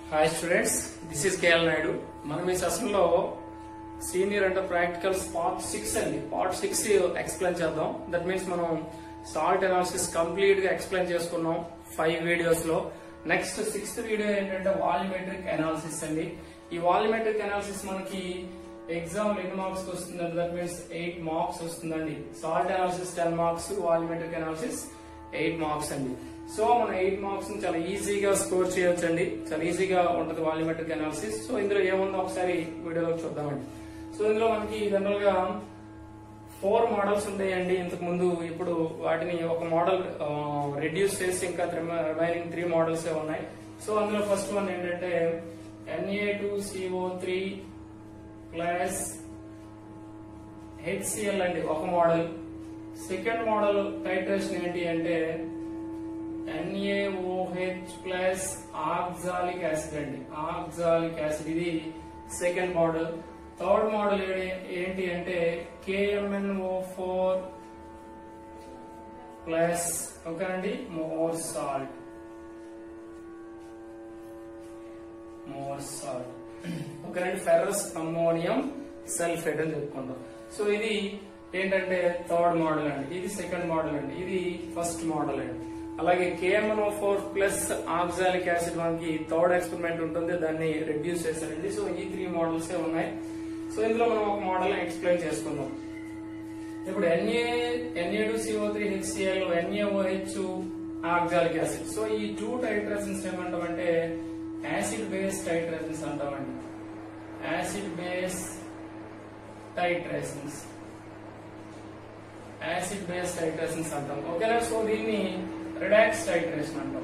hi students this is KL Naidu మనం ఈ సెషన్లో సీనియర్ అంటే ప్రాక్టికల్స్ పార్ట్ సిక్స్ అండి పార్ట్ సిక్స్ ఎక్స్ప్లెయిన్ చేద్దాం దట్ మీన్స్ మనం సాల్ట్ అనాలిసిస్ కంప్లీట్ గా ఎక్స్ప్లెయిన్ చేసుకున్నాం ఫైవ్ వీడియోస్ లో నెక్స్ట్ సిక్స్త్ వీడియో ఏంటంటే వాల్యూమెట్రిక్ అనాలిసిస్ అండి ఈ వాల్యూమెట్రిక్ అనాలిసిస్ మనకి ఎగ్జామ్ ఎన్ని మార్క్స్ వస్తుంది దట్ మీన్స్ ఎయిట్ మార్క్స్ వస్తుందండి salt analysis ten marks volumetric analysis eight marks అండి సో మనం ఎయిట్ మార్క్స్ ని చాలా ఈజీగా స్కోర్ చేయొచ్చండి చాలా ఈజీగా ఉంటది వాల్యూమెట్రిక్ అనాలిసిస్ సో ఇందులో ఏముందో ఒకసారి వీడియోలో చూద్దామండి సో ఇందులో మనకి జనరల్ గా ఫోర్ మోడల్స్ ఉంటాయండి ఇంతకు ముందు ఇప్పుడు వాటిని ఒక మోడల్ రెడ్యూస్ చేసి ఇంకా రిమైనింగ్ త్రీ మోడల్స్ ఉన్నాయి సో అందులో ఫస్ట్ వన్ ఏంటంటే NA two CO three plus HCL అండి ఒక మోడల్ సెకండ్ మోడల్ టైట్రేషన్ ఏంటి అంటే ఎన్ఏఓహెచ్ ప్లస్ ఆక్సాలిక్ యాసిడ్ అండి ఆక్సాలిక్ యాసిడ్ ఇది సెకండ్ మోడల్ థర్డ్ మోడల్ ఏంటి అంటే కేఎంఎన్ఓ ఫోర్ ప్లస్ ఓకేనండి మోర్ సాల్ట్ మోర్ సాల్ట్ ఓకేనండి ఫెర్రస్ అమ్మోనియం సల్ఫేట్ అని చెప్పుకుంటాం సో ఇది ఏంటంటే థర్డ్ మోడల్ అండి ఇది సెకండ్ మోడల్ అండి ఇది ఫస్ట్ మోడల్ అండి అలాగే KMNO four plus oxalic acid మనకి థర్డ్ ఎక్స్పెరిమెంట్ ఉంటుంది దాన్ని రెడ్యూస్ చేశారండి సో ఈ త్రీ మోడల్స్ ఉన్నాయి సో ఇందులో మనం ఒక మోడల్ ఎక్స్ప్లెయిన్ చేసుకుందాం ఇప్పుడు NA NA two CO three HCL NAOH oxalic acid so ఈ టూ టైట్రేషన్స్ ఏమంటామంటే యాసిడ్ బేస్ టైట్రేషన్స్ అంటామండి acid base titrations acid base titrations అంటాం ఓకేనా సో దీన్ని రిడాక్స్ టైట్రేషన్ అంటాం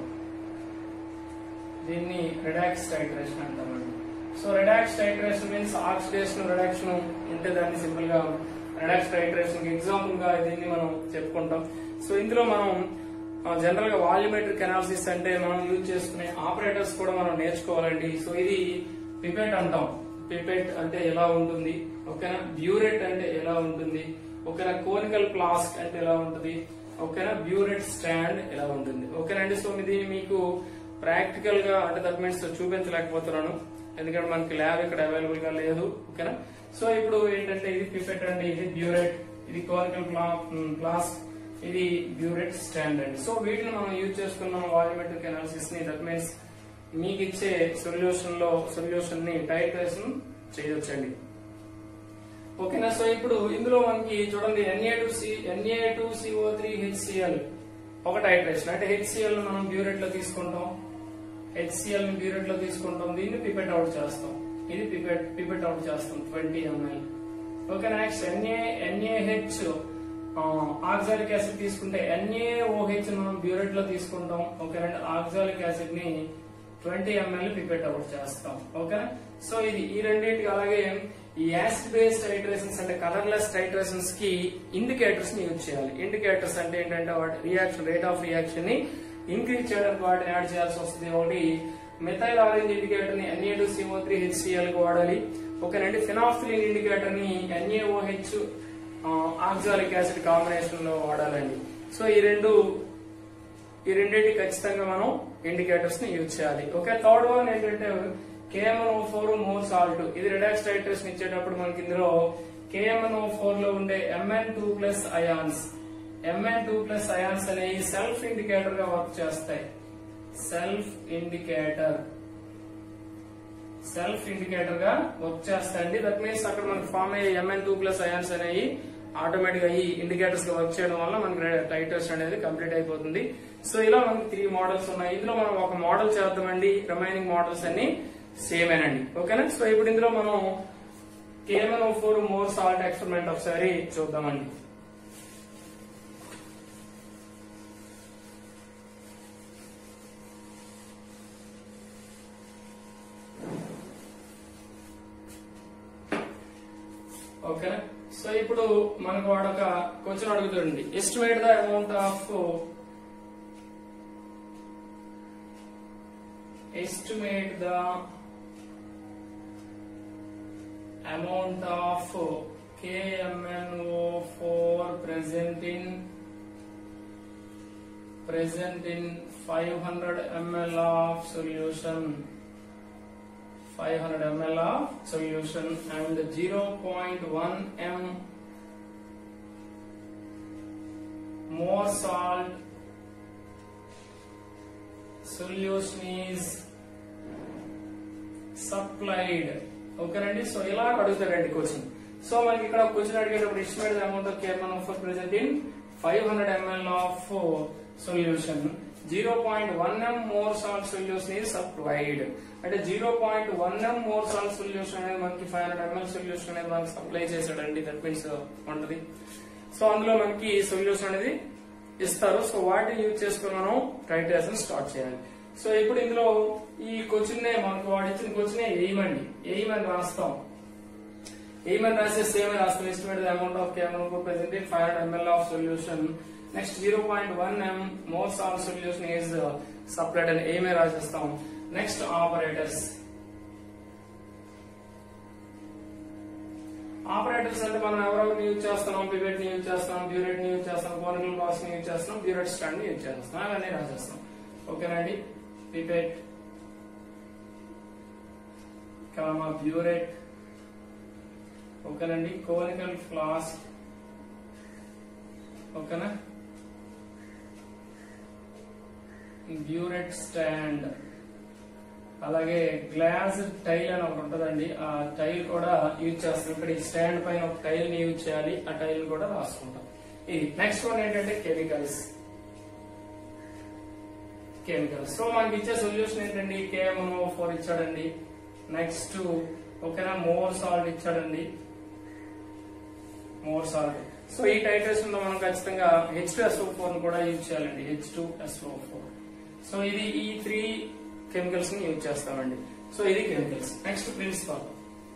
దీన్ని రిడాక్స్ టైట్రేషన్ అంటామండి so redox titration means oxidation reduction ఉంటే దాన్ని సింపుల్ గా రిడాక్స్ టైట్రేషన్ ఎగ్జాంపుల్ గా దీన్ని మనం చెప్పుకుంటాం సో ఇందులో మనం జనరల్ గా వాల్యూమెట్రిక్ అనాలిసిస్ అంటే మనం యూజ్ చేసుకునే ఆపరేటర్స్ కూడా మనం నేర్చుకోవాలండి సో ఇది పిపెట్ అంటాం పిపెట్ అంటే ఎలా ఉంటుంది ఓకేనా బ్యూరెట్ అంటే ఎలా ఉంటుంది ఓకేనా కోనికల్ ఫ్లాస్క్ అంటే ఎలా ఉంటుంది ఓకేనా బ్యూరెట్ స్టాండ్ ఎలా ఉంటుంది ఓకేనండి సో ఇది మీకు ప్రాక్టికల్ గా అంటే దట్ మీన్స్ చూపించలేకపోతున్నాను ఎందుకంటే మనకి ల్యాబ్ ఇక్కడ అవైలబుల్ గా లేదు ఓకేనా సో ఇప్పుడు ఏంటంటే ఇది పిపెట్ అండి ఇది బ్యూరెట్ ఇది కోనికల్ ఫ్లాస్క్ ఇది బ్యూరెట్ స్టాండ్ అండి సో వీటిని మనం యూజ్ చేసుకున్నాం వాల్యూమెట్రిక్ అనాలిసిస్ ని దట్ మీన్స్ మీకు ఇచ్చే సొల్యూషన్ లో సొల్యూషన్ ని టైట్రేషన్ చేయొచ్చండి ఓకేనా సో ఇప్పుడు ఇందులో మనకి చూడండి NA two C NA two CO three HCL ఒక టైట్రేషన్ అంటే హెచ్సిఎల్ మనం బ్యూరెట్ లో తీసుకుంటాం హెచ్సిఎల్ ని బ్యూరెట్ లో తీసుకుంటాం దీన్ని పిపెట్ అవుట్ చేస్తాం ఇది పిపెట్ పిపెట్ అవుట్ చేస్తాం twenty ML okay next NA NAH oxalic acid తీసుకుంటే ఎన్ఏఓహెచ్ మనం బ్యూరెట్ లో తీసుకుంటాం ఓకేనండి ఆక్సాలిక్ యాసిడ్ ని ట్వంటీ ఎంఎల్ పిపెట్ అవుట్ చేస్తాం ఓకేనా సో ఇది ఈ రెండింటికి అలాగే ఈ యాసిడ్ బేస్డ్ టైట్రేషన్స్ అంటే కలర్లెస్ టైట్రేషన్స్ కి ఇండికేటర్స్ ని యూజ్ చేయాలి ఇండికేటర్స్ అంటే ఏంటంటే వాటి రియాక్షన్ రేట్ ఆఫ్ రియాక్షన్ ని ఇంక్రీజ్ చేయడానికి వాటిని యాడ్ చేయాల్సి వస్తుంది ఒకటి మెథైల్ ఆరెంజ్ ఇండికేటర్ ని NA two CO three HCL కి వాడాలి ఓకేనండి ఫినాఫిలిన్ ఇండికేటర్ ని ఎన్ఏఓహెచ్ ఆక్సాలిక్ యాసిడ్ కాంబినేషన్ లో వాడాలండి సో ఈ రెండు ఈ రెండింటి ఖచ్చితంగా మనం ఇండికేటర్స్ ని యూజ్ చేయాలి ఓకే థర్డ్ వన్ ఏంటంటే కేఎంఎన్ఓ ఫోర్ మోర్ సాల్ట్ ఇది రిడాక్స్ టైట్రేషన్ ఇచ్చేటప్పుడు మనకి ఇందులో కేఎంఎన్ఓ ఫోర్ లో ఉండే MN two plus ions MN two plus ions అనేవి సెల్ఫ్ ఇండికేటర్ గా వర్క్ చేస్తాయి సెల్ఫ్ ఇండికేటర్ సెల్ఫ్ ఇండికేటర్ గా వర్క్ చేస్తాయండి దట్ మీన్స్ అక్కడ మనకి ఫామ్ అయ్యే ఎంఎన్ టూ ప్లస్ అయాన్స్ అనేవి ఆటోమేటిక్ గా ఈ ఇండికేటర్స్ గా వర్క్ చేయడం వల్ల మనకి టైటర్స్ అనేది కంప్లీట్ అయిపోతుంది సో ఇలా మనకి త్రీ మోడల్స్ ఉన్నాయి ఇందులో మనం ఒక మోడల్ చేద్దామండి రిమైనింగ్ మోడల్స్ అన్ని సేమ్ ఏనండి ఓకేనా సో ఇప్పుడు ఇందులో మనం KMN four Mohr salt experiment ఒకసారి చూద్దామండి ఓకేనా సో ఇప్పుడు మనకు వాడొక క్వశ్చన్ అడుగుతుంది estimate the amount of estimate the amount of KMNO4 present in present in 500 ml of solution 500 ml of solution and 0.1 m more salt solution is supplied ఓకేనండి so ఇలా అడుగుతాడండి క్వశ్చన్ సో మనకి ఇక్కడ question అడిగేటప్పుడు estimate amount of care మనం for present in five hundred ML of solution zero point one M Mohr salt solution is supplied అంటే zero point one M Mohr salt solution అనేది మనకి five hundred ML solution అనేది మనకి supply చేశాడండి that means ఉంటది so అందులో మనకి solution అనేది ఇస్తారు సో వాటిని యూజ్ చేసుకుని మనం టైట్రేషన్ స్టార్ట్ చేయాలి సో ఇప్పుడు ఇందులో ఈ క్వశ్చన్ మనకు వాడు ఇచ్చిన క్వశ్చన్ ఏయమండి ఏయమని రాస్తాం ఏమని రాసే సేమ్ రాస్తాం estimate amount of camera present five hundred ML of solution next zero point one M Mohr salt solution is separate అని ఏమే రాసేస్తాం నెక్స్ట్ ఆపరేటర్స్ ఆపరేటర్స్ అంటే మనం ఎవరెవరిని యూజ్ చేస్తున్నాం పివెట్ ని యూజ్ చేస్తున్నాం బ్యూరెట్ ని యూజ్ చేస్తున్నాం కోనికల్ బాక్స్ ని యూజ్ చేస్తున్నాం బ్యూరెట్ స్టాండ్ ని యూజ్ చేస్తున్నాం అవన్నీ రాసేస్తాం ఓకేనండి పిపెట్ కామా బ్యూరెట్ ఓకేనండి కోనికల్ ఫ్లాస్క్ ఓకేనా బ్యూరెట్ స్టాండ్ అలాగే గ్లాస్ టైల్ అని ఒకటి ఉంటుందండి ఆ టైల్ కూడా యూజ్ చేస్తాం ఇక్కడ ఈ స్టాండ్ పైన ఒక టైల్ ని యూజ్ చేయాలి ఆ టైల్ కూడా రాసుకుంటాం ఇది నెక్స్ట్ వన్ ఏంటంటే కెమికల్స్ కెమికల్స్ సో మనకి ఇచ్చే సొల్యూషన్ ఏంటండి కేఎంఓ ఫోర్ ఇచ్చాడండి నెక్స్ట్ ఓకేనా మోర్ సాల్ట్ ఇచ్చాడండి మోర్ సాల్ట్ సో ఈ టైట్రేషన్ లో మనం ఖచ్చితంగా హెచ్ టూ ఎస్ఓ ఫోర్ కూడా యూజ్ చేయాలండి H two SO four so ఇది ఈ త్రీ కెమికల్స్ ని యూజ్ చేస్తామండి సో ఇది కెమికల్స్ నెక్స్ట్ ప్రిన్సిపల్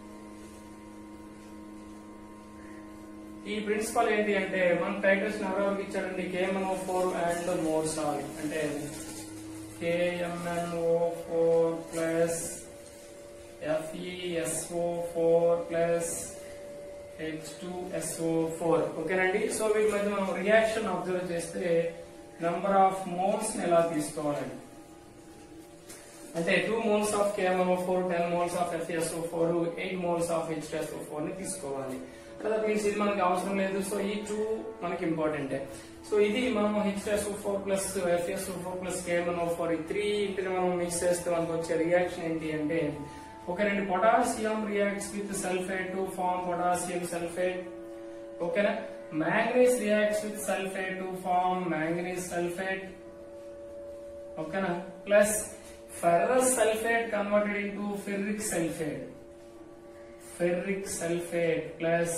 ఈ ప్రిన్సిపల్ ఏంటి అంటే మన టైట్రేషన్ ఎవరెవరికి ఇచ్చారండి KMNO four and Mohr salt అంటే KMNO four plus FESO four plus H two SO four ఓకేనండి సో వీటి మధ్య మనం రియాక్షన్ అబ్జర్వ్ చేస్తే నంబర్ ఆఫ్ మోల్స్ ఎలా తీసుకోవాలండి అంటే two moles of KMO four ten moles of FSO four eight moles of HSO four ని తీసుకోవాలి కదా మీన్స్ ఇది మనకి అవసరం లేదు సో ఈ టూ మనకి ఇంపార్టెంట్ సో ఇది మనం HSO four plus FSO four plus KMO four ఈ త్రీ ఇంటిని మనం మిక్స్ చేస్తే మనకు వచ్చే రియాక్షన్ ఏంటి అంటే ఓకేనండి potassium reacts with sulphate to form potassium sulphate ఓకేనా manganese reacts with sulphate to form manganese sulphate ఓకేనా plus ferrous sulfate converted into ferric sulfate ferric sulfate plus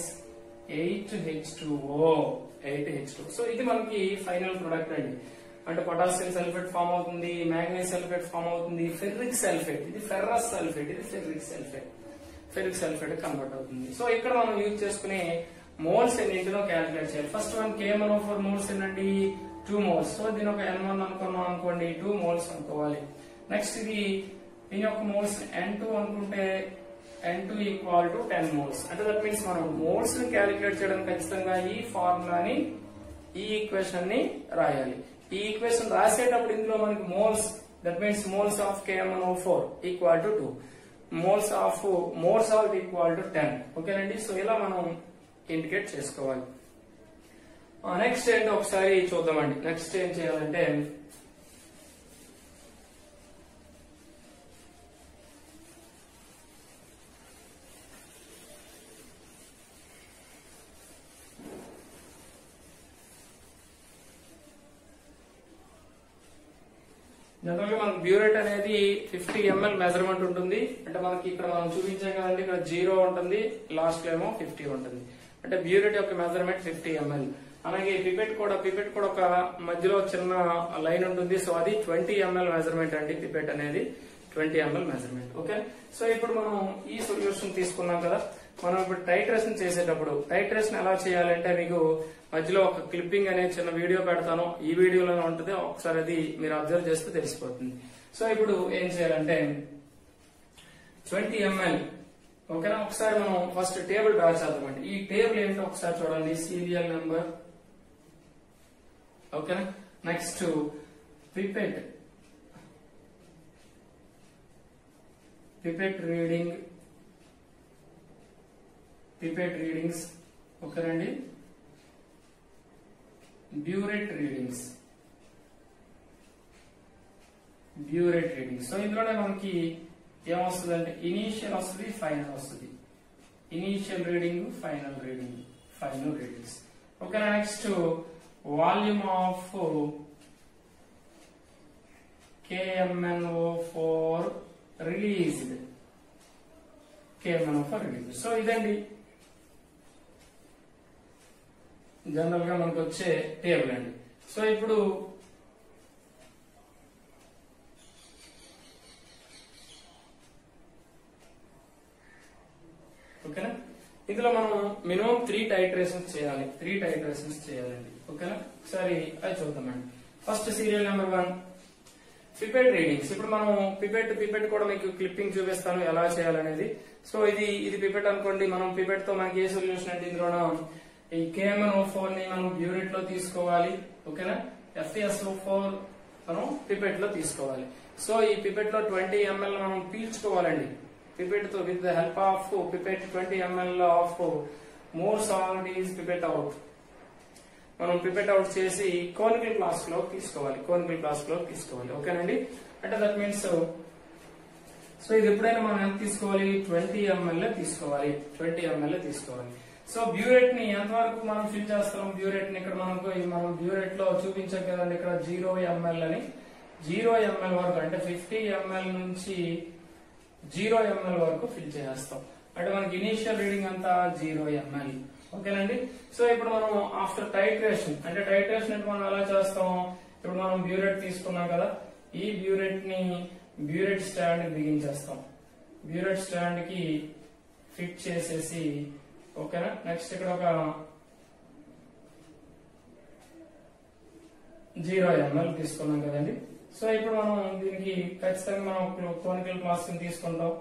8H2O 8H2 so ఇది మనకి ఫైనల్ ప్రొడక్ట్ అండి అంటే potassium sulphate form అవుతుంది manganese sulphate form అవుతుంది ferric sulphate ఇది ferrous sulphate ఇది ferric sulphate ferric sulphate convert అవుతుంది సో ఇక్కడ మనం యూజ్ చేసుకునే మోల్స్ ఎన్నింటినో క్యాలిక్యులేట్ చేయాలి first one KMN four moles ఏంటండి టూ మోల్స్ సో దీని ఒక ఎన్ వన్ అనుకున్నాం అనుకోండి టూ మోల్స్ అనుకోవాలి నెక్స్ట్ ఇది దీని యొక్క మోల్స్ ఎన్ టూ అనుకుంటే N two equal to ten moles అంటే దట్ మీన్స్ మనం మోల్స్ ని క్యాలిక్యులేట్ చేయడం ఖచ్చితంగా ఈ ఫార్ములాని ఈ ఈక్వేషన్ ని రాయాలి ఈ ఈక్వేషన్ రాసేటప్పుడు ఇందులో మనకి moles that means moles of KMNO four equal to two moles of Mohr salt equal to ten ఓకేనండి సో ఇలా మనం ఇండికేట్ చేసుకోవాలి నెక్స్ట్ ఏంటో ఒకసారి చూద్దామండి నెక్స్ట్ ఏం చేయాలంటే జనరల్ గా మనకు బ్యూరెట్ అనేది ఫిఫ్టీ ఎంఎల్ మెజర్మెంట్ ఉంటుంది అంటే మనకి ఇక్కడ మనం చూపించాం కదండి ఇక్కడ జీరో ఉంటుంది లాస్ట్ లో ఏమో ఫిఫ్టీ ఉంటుంది అంటే బ్యూరెట్ యొక్క మెజర్మెంట్ ఫిఫ్టీ ఎంఎల్ అలాగే పిపెట్ కూడా పిపెట్ కూడా ఒక మధ్యలో చిన్న లైన్ ఉంటుంది సో అది ట్వంటీ ఎంఎల్ మెజర్మెంట్ అండి పిపెట్ అనేది twenty ml measurement okay so ఇప్పుడు మనం ఈ సొల్యూషన్ తీసుకున్నాం కదా మనం ఇప్పుడు టైట్రేషన్ చేసేటప్పుడు టైట్రేషన్ ఎలా చేయాలంటే మీకు మధ్యలో ఒక క్లిప్పింగ్ అనే చిన్న వీడియో పెడతాను ఈ వీడియోలోనే ఉంటుంది ఒకసారి అది మీరు అబ్జర్వ్ చేస్తే తెలిసిపోతుంది సో ఇప్పుడు ఏం చేయాలంటే ట్వంటీ ఎంఎల్ ఓకేనా ఒకసారి మనం ఫస్ట్ టేబుల్ డ్రా చేద్దామండి ఈ టేబుల్ ఏంటో ఒకసారి చూడండి సీరియల్ నెంబర్ ఓకేనా next pipette pipette reading pipette readings ఓకేనండి burette readings burette reading so ఇందులోనే మనకి ఏమొస్తుంది అంటే ఇనీషియల్ వస్తుంది ఫైనల్ వస్తుంది initial reading final reading final readings okay next volume of KMNO four released KMNO four release so ఇదండి general గా మనకు వచ్చే టేబుల్ అండి సో ఇప్పుడు ఓకేనా ఇందులో మనం మినిమం త్రీ టైట్రేషన్స్ చేయాలి త్రీ టైట్రేషన్స్ చేయాలండి ఓకేనా ఒకసారి అది చూద్దామండి first serial number one pipette readings ఇప్పుడు మనం పిపెట్ పిపెట్ కూడా మీకు క్లిప్పింగ్ చూపిస్తాను ఎలా చేయాలనేది సో ఇది ఇది పిపెట్ అనుకోండి మనం పిపెట్ తో మనకి ఏ సొల్యూషన్ అంటే ఇందులో ఈ కేఎంఎన్ ఓ ఫోర్ ని మనం బ్యూరెట్ లో తీసుకోవాలి ఓకేనా ఎఫ్ఎస్ ఓ ఫోర్ మనం పిపెట్ లో తీసుకోవాలి సో ఈ పిపెట్ లో ట్వంటీ ఎంఎల్ మనం పీల్చుకోవాలండి పిపెట్ తో with the help of pipette twenty ml of Mohr salt is pipette out మనం పిపెట్ అవుట్ చేసి కోనికల్ క్లాస్ లో తీసుకోవాలి కోనికల్ క్లాస్ లో తీసుకోవాలి ఓకేనండి అంటే దట్ మీన్స్ సో ఇది ఎప్పుడైనా మనం ఎంత తీసుకోవాలి ట్వంటీ ఎంఎల్ తీసుకోవాలి ట్వంటీ ఎంఎల్ తీసుకోవాలి సో బ్యూరెట్ ని ఎంతవరకు మనం ఫిల్ చేస్తాం బ్యూరెట్ ని ఇక్కడ మనకు ఈ మనం బ్యూరెట్ లో చూపించాం కదండి ఇక్కడ జీరో ఎంఎల్ అని జీరో ఎంఎల్ వరకు అంటే ఫిఫ్టీ ఎంఎల్ నుంచి జీరో ఎంఎల్ వరకు ఫిల్ చేసేస్తాం అంటే మనకి ఇనీషియల్ రీడింగ్ అంతా జీరో ఎంఎల్ ఓకేనండి సో ఇప్పుడు మనం ఆఫ్టర్ టైట్రేషన్ అంటే టైట్రేషన్ అంటే మనం ఎలా చేస్తాం ఇప్పుడు మనం బ్యూరెట్ తీసుకున్నాం కదా ఈ బ్యూరెట్ ని బ్యూరెట్ స్టాండ్ బిగించేస్తాం బ్యూరెట్ స్టాండ్ కి ఫిట్ చేసేసి ఓకేనా నెక్స్ట్ ఇక్కడ ఒక జీరో ఎంఎల్ తీసుకున్నాం కదండి సో ఇప్పుడు మనం దీనికి ఖచ్చితంగా మనం కోనికల్ క్లాస్ తీసుకుంటాం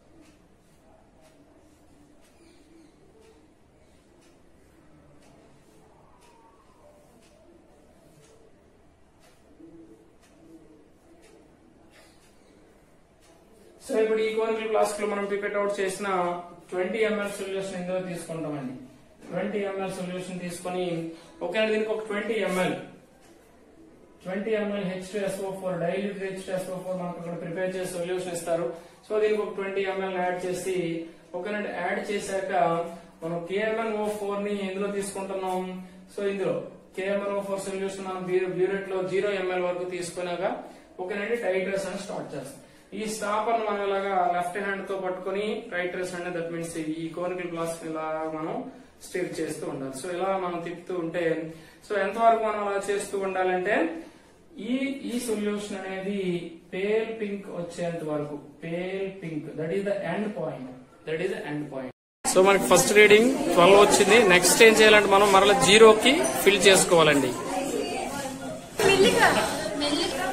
సో ఇప్పుడు ఈ కోనికల్ ఫ్లాస్క్ లో మనం పిపెట్ అవుట్ చేసిన ట్వంటీ ఎంఎల్ సొల్యూషన్ ఇందులో తీసుకుంటామండి ట్వంటీ ఎంఎల్ సొల్యూషన్ తీసుకొని ఓకే దీనికి ఒక twenty ml twenty ml H two SO four dilute H two SO four మనకు ఇక్కడ ప్రిపేర్ చేసి సొల్యూషన్ ఇస్తారు సో దీనికి ఒక ట్వంటీ ఎంఎల్ యాడ్ చేసి ఓకేనండి యాడ్ చేశాక మనం కేఎంఎన్ ఓ ఫోర్ ని ఎందులో తీసుకుంటున్నాం సో ఇందులో కేఎంఎన్ ఓ ఫోర్ సొల్యూషన్ మనం బ్యూరెట్ లో జీరో ఎంఎల్ వరకు తీసుకున్నాక ఓకేనండి టైట్రేషన్ స్టార్ట్ చేస్తాం ఈ స్టాపర్ మనం ఇలాగా లెఫ్ట్ హ్యాండ్ తో పట్టుకొని రైట్ రేస్ అంటే దట్ మీన్స్ ఈ కోనికల్ గ్లాస్ ఇలా మనం స్టిర్ చేస్తూ ఉండాలి సో ఇలా మనం తిప్పుతూ ఉంటే సో ఎంతవరకు మనం అలా చేస్తూ ఉండాలంటే ఈ ఈ సొల్యూషన్ అనేది పేల్ పింక్ వచ్చేంత వరకు pale pink that is the end point that is the end point so మనకి ఫస్ట్ రీడింగ్ ట్వెల్వ్ వచ్చింది నెక్స్ట్ ఏం చేయాలంటే మనం మరలా జీరోకి ఫిల్ చేసుకోవాలండి మెల్లిగా మెల్లిగా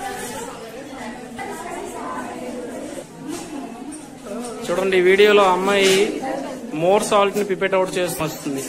చూడండి ఈ వీడియోలో అమ్మాయి మోర్ సాల్ట్ ని పిపెట్ అవుట్ చేస్తూ వస్తుంది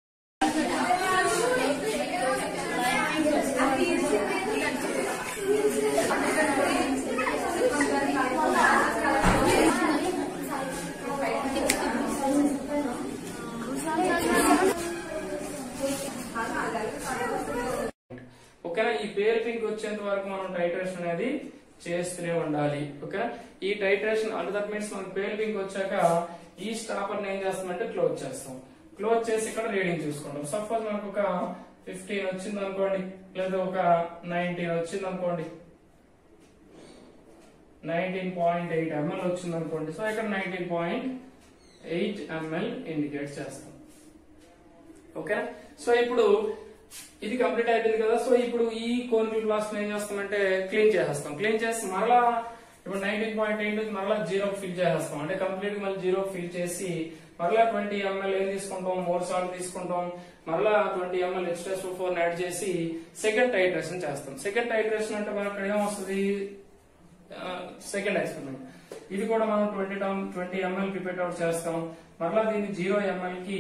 ఓకేనా ఈ పేరు పింక్ వచ్చేంత వరకు మనం టైట్రేషన్ అనేది చేస్తూనే ఉండాలి ఓకేనా ఈ టైట్రేషన్ అంటే దట్ మీన్స్ మనకి పేరు పింక్ వచ్చాక ఈ స్టాపర్ ఏం చేస్తామంటే క్లోజ్ చేస్తాం క్లోజ్ చేసి ఇక్కడ రీడింగ్ చూసుకుంటాం సపోజ్ మనకు ఒక ఫిఫ్టీన్ వచ్చింది అనుకోండి లేదా ఒక నైన్టీన్ వచ్చింది అనుకోండి నైన్టీన్ పాయింట్ ఎయిట్ ఎంఎల్ వచ్చింది అనుకోండి సో ఇక్కడ nineteen point eight ml indicate చేస్తాం ఓకేనా సో ఇప్పుడు ఇది కంప్లీట్ అయిపోయింది కదా సో ఇప్పుడు ఈ కోనికల్ గ్లాస్ ఏం చేస్తామంటే క్లీన్ చేసేస్తాం క్లీన్ చేసి మరలా ఇప్పుడు నైన్టీన్ పాయింట్ ఎయిట్ మరలా జీరో ఫిల్ చేసేస్తాం అంటే కంప్లీట్ మళ్ళీ జీరో ఫిల్ చేసి మరలా ట్వంటీ ఎంఎల్ ఏం తీసుకుంటాం మోర్ సాల్ట్ తీసుకుంటాం మరలా twenty ml extra four add చేసి సెకండ్ టైట్రేషన్ చేస్తాం సెకండ్ టైట్రేషన్ అంటే మనకి ఇక్కడ ఏమొస్తుంది సెకండ్ ఎక్స్పెరిమెంట్ ఇది కూడా మనం ట్వంటీ టౌన్ ట్వంటీ ఎంఎల్ పిపెట్ అవుట్ చేస్తాం మరలా దీన్ని జీరో ఎంఎల్ కి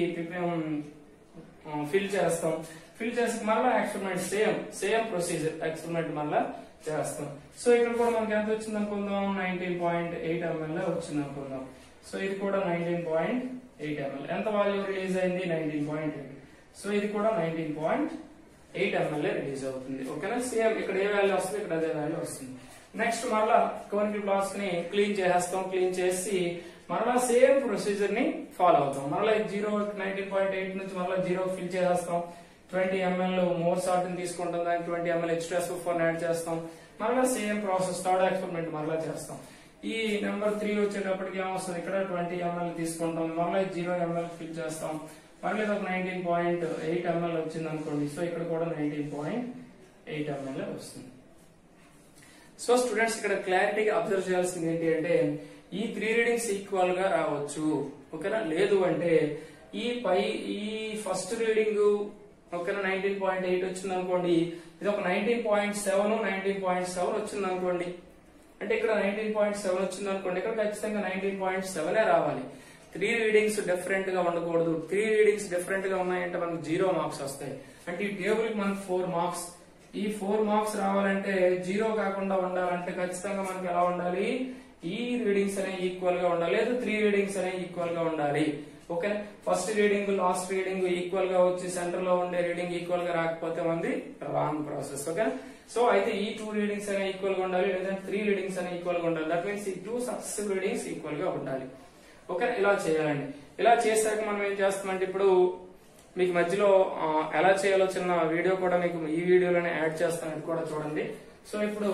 ఫిల్ చేస్తాం ఫిల్ చేసి మరలా experiment same same procedure experiment మళ్ళా చేస్తాం సో ఇక్కడ కూడా మనకి ఎంత వచ్చింది అనుకుందాం నైన్టీన్ పాయింట్ ఎయిట్ ఎంఎల్ వచ్చింది అనుకుందాం సో ఇది కూడా నైన్టీన్ పాయింట్ ఎయిట్ ఎంఎల్ ఎంత వాల్యూ రిలీజ్ అయింది నైన్టీన్ పాయింట్ ఎయిట్ సో ఇది కూడా nineteen point eight ml release అవుతుంది ఓకేనా సేమ్ ఇక్కడ ఏ వాల్యూ వస్తుంది ఇక్కడ అదే వాల్యూ వస్తుంది నెక్స్ట్ మరలా కోనికల్ బ్లాక్స్ ని క్లీన్ చేసేస్తాం క్లీన్ చేసి మరలా సేమ్ ప్రొసీజర్ ని ఫాలో అవుతాం మరలా జీరో నైన్టీన్ పాయింట్ ఎయిట్ నుంచి మరలా జీరో ఫిల్ చేసేస్తాం ట్వంటీ ఎంఎల్ మోర్ సాల్ట్ ని తీసుకుంటాం దానికి twenty ml extra four add చేస్తాం మరలా సేమ్ ప్రాసెస్ థర్డ్ ఎక్స్పెరిమెంట్ మరలా చేస్తాం ఈ నెంబర్ త్రీ వచ్చేటప్పటికి ఏమొస్తుంది ఇక్కడ ట్వంటీ ఎంఎల్ తీసుకుంటాం మరలా జీరో ఎంఎల్ ఫిల్ చేస్తాం మళ్ళీ ఒక నైన్టీన్ పాయింట్ ఎయిట్ ఎంఎల్ వచ్చింది అనుకోండి సో ఇక్కడ కూడా నైన్టీన్ పాయింట్ ఎయిట్ ఎంఎల్ వస్తుంది సో స్టూడెంట్స్ ఇక్కడ క్లారిటీగా అబ్జర్వ్ చేయాల్సింది ఏంటి అంటే ఈ త్రీ రీడింగ్స్ ఈక్వల్ గా రావచ్చు ఓకేనా లేదు అంటే ఈ పై ఈ ఫస్ట్ రీడింగ్ ఓకేనా నైన్టీన్ పాయింట్ ఎయిట్ వచ్చింది అనుకోండి ఇది ఒక nineteen point seven nineteen point seven వచ్చింది అనుకోండి అంటే ఇక్కడ నైన్టీన్ పాయింట్ సెవెన్ వచ్చింది అనుకోండి ఇక్కడ ఖచ్చితంగా నైన్టీన్ పాయింట్ సెవెనే రావాలి త్రీ రీడింగ్స్ డిఫరెంట్ గా ఉండకూడదు త్రీ రీడింగ్స్ డిఫరెంట్ గా ఉన్నాయంటే మనకు జీరో మార్క్స్ వస్తాయి అంటే ఈ టేబుల్ కి మనకు ఫోర్ మార్క్స్ ఈ ఫోర్ మార్క్స్ రావాలంటే జీరో కాకుండా ఉండాలంటే ఖచ్చితంగా మనకి ఎలా ఉండాలి ఈ రీడింగ్స్ అనేవి ఈక్వల్ గా ఉండాలి లేదు త్రీ రీడింగ్స్ అనేవి ఈక్వల్ గా ఉండాలి okay first reading last reading equal గా వచ్చి సెంటర్ లో ఉండే రీడింగ్ ఈక్వల్ గా రాకపోతే మంది రాంగ్ ప్రాసెస్ ఓకే సో అయితే ఈ టూ రీడింగ్స్ అనేవి ఈక్వల్ గా ఉండాలి లేదంటే త్రీ రీడింగ్స్ అనేవి ఈక్వల్ గా ఉండాలి దట్ మీన్స్ ఈ టూ సక్సెసివ్ రీడింగ్స్ ఈక్వల్ గా ఉండాలి ఓకే ఇలా చేయాలండి ఇలా చేశాక మనం ఏం చేస్తామంటే ఇప్పుడు మీకు మధ్యలో ఆ, ఎలా చేయాలో చిన్న వీడియో కూడా మీకు ఈ వీడియోలోనే యాడ్ చేస్తాను అది కూడా చూడండి సో ఇప్పుడు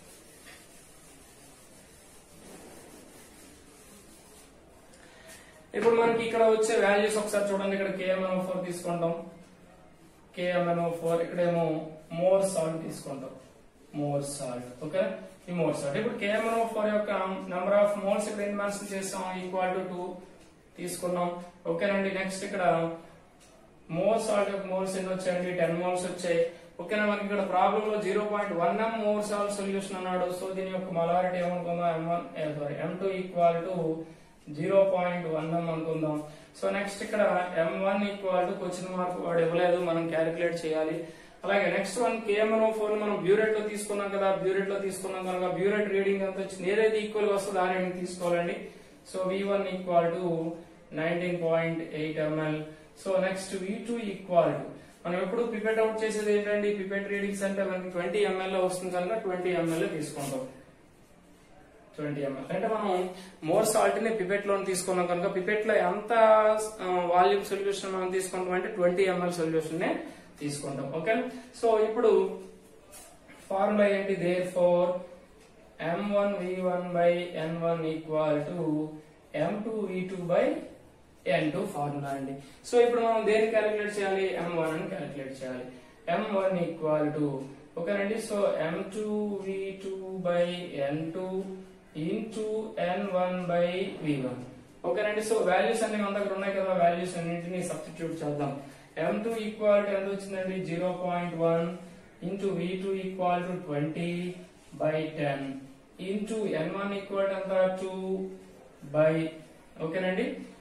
ఇప్పుడు మనకి ఇక్కడ వచ్చే వాల్యూస్ ఒకసారి చూడండి ఇక్కడ కేఎంఎన్ఓ ఫోర్ తీసుకుంటాం కేఎంఎన్ఓ ఫోర్ ఇక్కడేమో మోర్ సాల్ట్ తీసుకుంటాం మోర్ సాల్ట్ ఓకే ఈ మోర్ సాల్ట్ ఇప్పుడు కేఎంఎన్ఓ ఫోర్ యొక్క నెంబర్ ఆఫ్ మోల్స్ ఇక్కడ ఎన్ని మెన్షన్ చేస్తాం ఈక్వల్ టు టూ తీసుకున్నాం ఓకేనండి నెక్స్ట్ ఇక్కడ మోర్ సాల్ట్ యొక్క మోల్స్ ఎన్ని వచ్చాయండి టెన్ మోల్స్ వచ్చాయి ఓకేనా మనకి ఇక్కడ ప్రాబ్లం లో zero point one M Mohr salt solution అన్నాడు సో దీని యొక్క మొలారిటీ ఏమనుకుందాం M one sorry M two equal to zero point one M అనుకుందాం సో నెక్స్ట్ ఇక్కడ M one equal to question mark వాడు ఇవ్వలేదు మనం క్యాలిక్యులేట్ చేయాలి అలాగే నెక్స్ట్ వన్ కేఎంఎన్ఓ ఫోర్ మనం బ్యూరెట్ లో తీసుకున్నాం కదా బ్యూరెట్ లో తీసుకున్నాం కనుక బ్యూరెట్ రీడింగ్ ఎంత వచ్చింది ఏదైతే ఈక్వల్ గా వస్తుందో ఆ రీడింగ్ తీసుకోవాలండి so V one equal to nineteen point eight ml so next V two equal to మనం ఎప్పుడు పిపెట్ అవుట్ చేసేది ఏంటండి పిపెట్ రీడింగ్స్ అంటే మనకి ట్వంటీ ఎంఎల్ లో వస్తుంది కనుక ట్వంటీ ఎంఎల్ తీసుకుంటాం ట్వంటీ ఎంఎల్ అంటే మనం మోర్ సాల్ట్ ని పిపెట్ లో తీసుకున్నాం కనుక పిపెట్ లో ఎంత వాల్యూమ్ సొల్యూషన్ మనం తీసుకుంటాం అంటే ట్వంటీ ఎంఎల్ సొల్యూషన్ నే తీసుకుంటాం ఓకే సో ఇప్పుడు ఫార్ములా ఏంటి therefore M one V one by N one equal to M two V two by N two formula అండి సో ఇప్పుడు మనం దేన్ని క్యాలిక్యులేట్ చేయాలి ఎం వన్ అని క్యాలిక్యులేట్ చేయాలి ఎం వన్ ఈక్వల్ టు ఓకేనండి so M two V two by N two into N one by V one ఓకేనండి so values అన్ని మన దగ్గర ఉన్నాయి కదా వాల్యూస్ అన్నింటినీ సబ్స్టిట్యూట్ చేద్దాం ఎం టూ ఈక్వల్ టు ఎంత వచ్చిందండి zero point one into V two equal to twenty by ten into N one equal to ఎంత టూ బై ఓకేనండి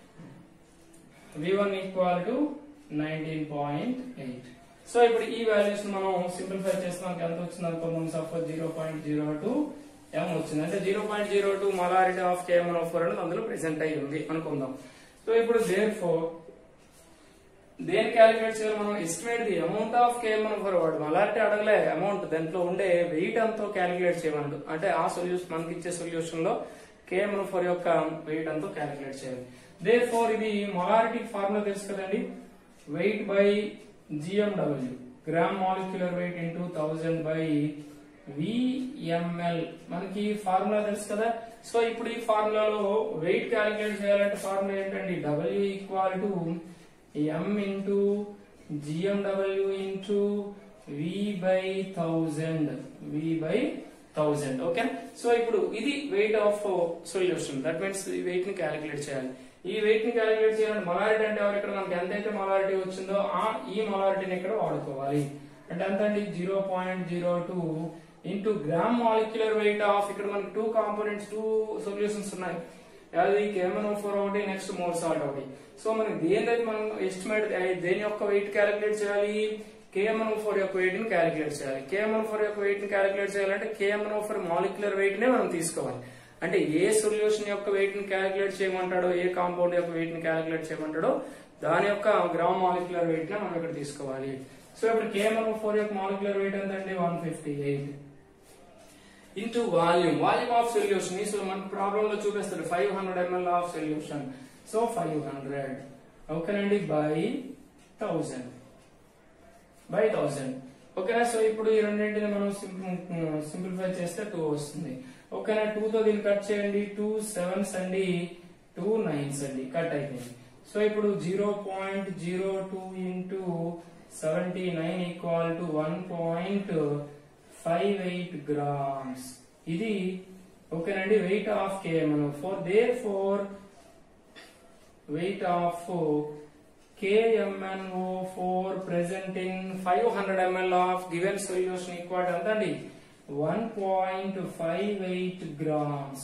V one equal to nineteen point eight so ఇప్పుడు ఈ values మనం simplify చేస్తున్నాం ఎంత వచ్చింది అనుకుందాం suppose zero point zero two M వచ్చింది అంటే zero point zero two molarity of KMN four అనేది అందులో ప్రెసెంట్ అయ్యి ఉంది అనుకుందాం సో ఇప్పుడు దేర్ ఫోర్ దేని క్యాలిక్యులేట్ చేయాలి మనం estimate the amount of KMN four వాడు మొలారిటీ అడగలే అమౌంట్ దాంట్లో ఉండే వెయిట్ అంతా క్యాలిక్యులేట్ చేయమంటు అంటే ఆ సొల్యూషన్ మనకి ఇచ్చే సొల్యూషన్ లో కేఎంఎన్ ఫోర్ యొక్క వెయిట్ అంతా క్యాలిక్యులేట్ చేయాలి దేర్ ఫోర్ ఇది మొలారిటీ ఫార్ములా తెలుసు కదండి weight by GMW gram molecular weight into thousand by V ml మనకి ఫార్ములా తెలుసు కదా సో ఇప్పుడు ఈ ఫార్ములాలో వెయిట్ క్యాలిక్యులేట్ చేయాలంటే ఫార్ములా ఏంటండి W equal to M into GMW into V by thousand V by thousand okay so ఇప్పుడు ఇది weight of solution that means ఈ వెయిట్ ని క్యాలిక్యులేట్ చేయాలి ఈ వెయిట్ ని క్యాలిక్యులేట్ చేయాలంటే మొలారిటీ అంటే ఎవరు ఇక్కడ మనకి ఎంతైతే మొలారిటీ వచ్చిందో ఆ ఈ మొలారిటీని ఇక్కడ వాడుకోవాలి అంటే ఎంత అండి zero point zero two into gram molecular weight of ఇక్కడ మనకి టూ కాంపోనెంట్స్ టూ సొల్యూషన్స్ ఉన్నాయి అది కేఎంఎన్ ఫోర్ ఒకటి నెక్స్ట్ మోర్ సాల్ట్ ఒకటి సో మనకి దేని మనం ఎస్టిమేట్ దేని యొక్క వెయిట్ క్యాలిక్యులేట్ చేయాలి కేఎంఎన్ ఫోర్ యొక్క వెయిట్ ని క్యాలిక్యులేట్ చేయాలి కేఎంఎన్ ఫోర్ యొక్క వెయిట్ ని క్యాలిక్యులేట్ చేయాలంటే కేఎంఎన్ ఫోర్ మాలిక్యులర్ వెయిట్ నే మనం తీసుకోవాలి అంటే ఏ సొల్యూషన్ యొక్క వెయిట్ ని క్యాలిక్యులేట్ చేయమంటాడో ఏ కాంపౌండ్ యొక్క వెయిట్ ని క్యాలిక్యులేట్ చేయమంటాడో దాని యొక్క గ్రామ్ మాలిక్యులర్ వెయిట్ ని మనం ఇక్కడ తీసుకోవాలి సో ఇప్పుడు కేఎంఎన్ ఫోర్ యొక్క మాలిక్యులర్ వెయిట్ ఎంత అండి one fifty eight into volume volume of solution so మనకు ప్రాబ్లం లో చూపిస్తాడు five hundred ML of solution so five hundred ఓకేనండి బై థౌజండ్ బై థౌజండ్ ఓకేనా సో ఇప్పుడు ఈ రెండింటిని మనం సింప్లిఫై చేస్తే టూ వస్తుంది ఓకేనా టూ తో దీన్ని కట్ చేయండి టూ సెవెన్స్ అండి టూ నైన్స్ అండి కట్ అయిపోయింది సో ఇప్పుడు zero point zero two into seventy nine equal to one point five eight grams ఇది ఓకేనండి weight of KMN four therefore weight of KMnO4 present in 500 ml of given solution equal to ఎంత అండి 1.58 grams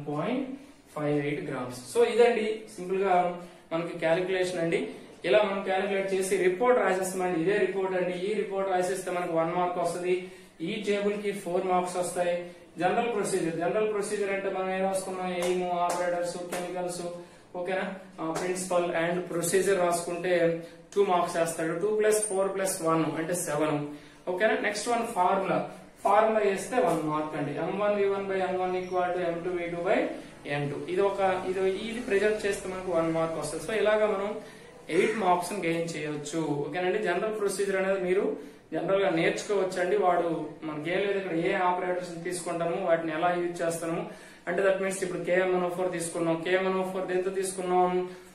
1.58 grams so ఇదండి simple గా మనకి calculation అండి ఇలా మనం క్యాలిక్యులేట్ చేసి రిపోర్ట్ రాసేస్తామండి ఇదే రిపోర్ట్ అండి ఈ రిపోర్ట్ రాసేస్తే మనకు వన్ మార్క్ వస్తుంది ఈ టేబుల్ కి ఫోర్ మార్క్స్ వస్తాయి జనరల్ ప్రొసీజర్ జనరల్ ప్రొసీజర్ అంటే మనం ఏం రాసుకున్నాం ఎయిమ్ ఆపరేటర్స్ కెమికల్స్ ఓకేనా ప్రిన్సిపల్ అండ్ ప్రొసీజర్ రాసుకుంటే టూ మార్క్స్ వేస్తాడు two plus four plus one అంటే సెవెన్ ఓకేనా నెక్స్ట్ వన్ ఫార్ములా ఫార్ములా వేస్తే వన్ మార్క్ అండి M one V one by M one equal to M two V two by M two ఇది ఒక ఇది ఇది ప్రెజెంట్ చేస్తే మనకు వన్ మార్క్ వస్తుంది సో ఇలాగా మనం ఎయిట్ మార్క్స్ గెయిన్ చేయొచ్చు ఓకేనండి జనరల్ ప్రొసీజర్ అనేది మీరు జనరల్ గా నేర్చుకోవచ్చండి వాడు మనకి ఏం లేదు ఇక్కడ ఏ ఆపరేటర్స్ తీసుకుంటాము వాటిని ఎలా యూజ్ చేస్తాము అంటే దట్ మీన్స్ ఇప్పుడు కేఎంఎన్ఓ ఫోర్ తీసుకున్నాం కేఎంఎన్ఓ ఫోర్ దేంతో తీసుకున్నాం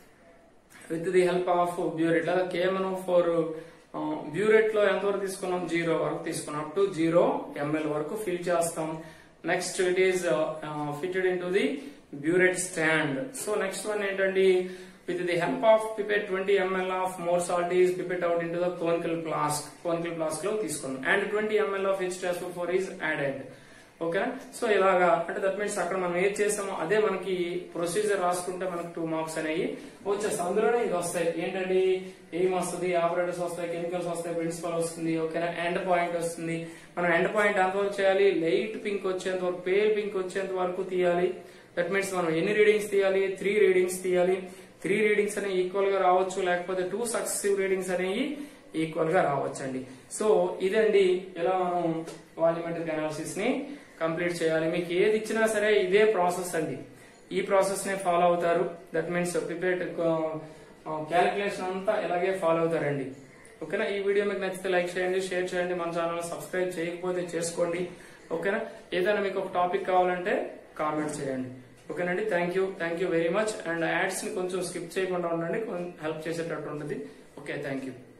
with the help of burette లేదా కేఎంఎన్ఓ ఫోర్ బ్యూరెట్ లో ఎంతవరకు తీసుకున్నాం జీరో వరకు తీసుకున్నాం అప్ టు జీరో ఎంఎల్ వరకు ఫిల్ చేస్తాం next it is fitted into the burette stand so next one ఏంటండి with the help of pipette 20 ml of more salt is pipette out into the conical flask conical flask లో తీసుకున్నాం and 20 ml of H2SO4 is added okay so ఇలాగా అంటే that means అక్కడ మనం ఏది చేసామో అదే మనకి ప్రొసీజర్ రాసుకుంటే మనకి టూ మార్క్స్ అనేవి వచ్చేస్తాయి అందులోనే ఇది వస్తాయి ఏంటండి ఏం వస్తుంది ఆపరేటర్స్ వస్తాయి కెమికల్స్ వస్తాయి ప్రిన్సిపల్ వస్తుంది ఓకేనా ఎండ్ పాయింట్ వస్తుంది మనం ఎండ్ పాయింట్ ఎంతవరకు చేయాలి లైట్ పింక్ వచ్చేంత వరకు పేల్ పింక్ వచ్చేంత వరకు తీయాలి దట్ మీన్స్ మనం ఎన్ని రీడింగ్స్ తీయాలి త్రీ రీడింగ్స్ తీయాలి త్రీ రీడింగ్స్ అనేవి ఈక్వల్ గా రావచ్చు లేకపోతే టూ సక్సెసివ్ రీడింగ్స్ అనేవి ఈక్వల్ గా రావచ్చండి సో ఇదండి ఇలా మనం వాల్యూమెట్రిక్ అనాలిసిస్ ని కంప్లీట్ చేయాలి మీకు ఏది ఇచ్చినా సరే ఇదే ప్రాసెస్ అండి ఈ ప్రాసెస్ నే ఫాలో అవుతారు దట్ మీన్స్ పిపేట్ క్యాలిక్యులేషన్ అంతా ఇలాగే ఫాలో అవుతారండి ఓకేనా ఈ వీడియో మీకు నచ్చితే లైక్ చేయండి షేర్ చేయండి మన ఛానల్ సబ్స్క్రైబ్ చేయకపోతే చేసుకోండి ఓకేనా ఏదైనా మీకు ఒక టాపిక్ కావాలంటే కామెంట్ చేయండి ఓకేనండి thank you thank you very much and ads ని కొంచెం స్కిప్ చేయకుండా ఉండండి హెల్ప్ చేసేటట్టు ఉంటుంది ఓకే థ్యాంక్ యూ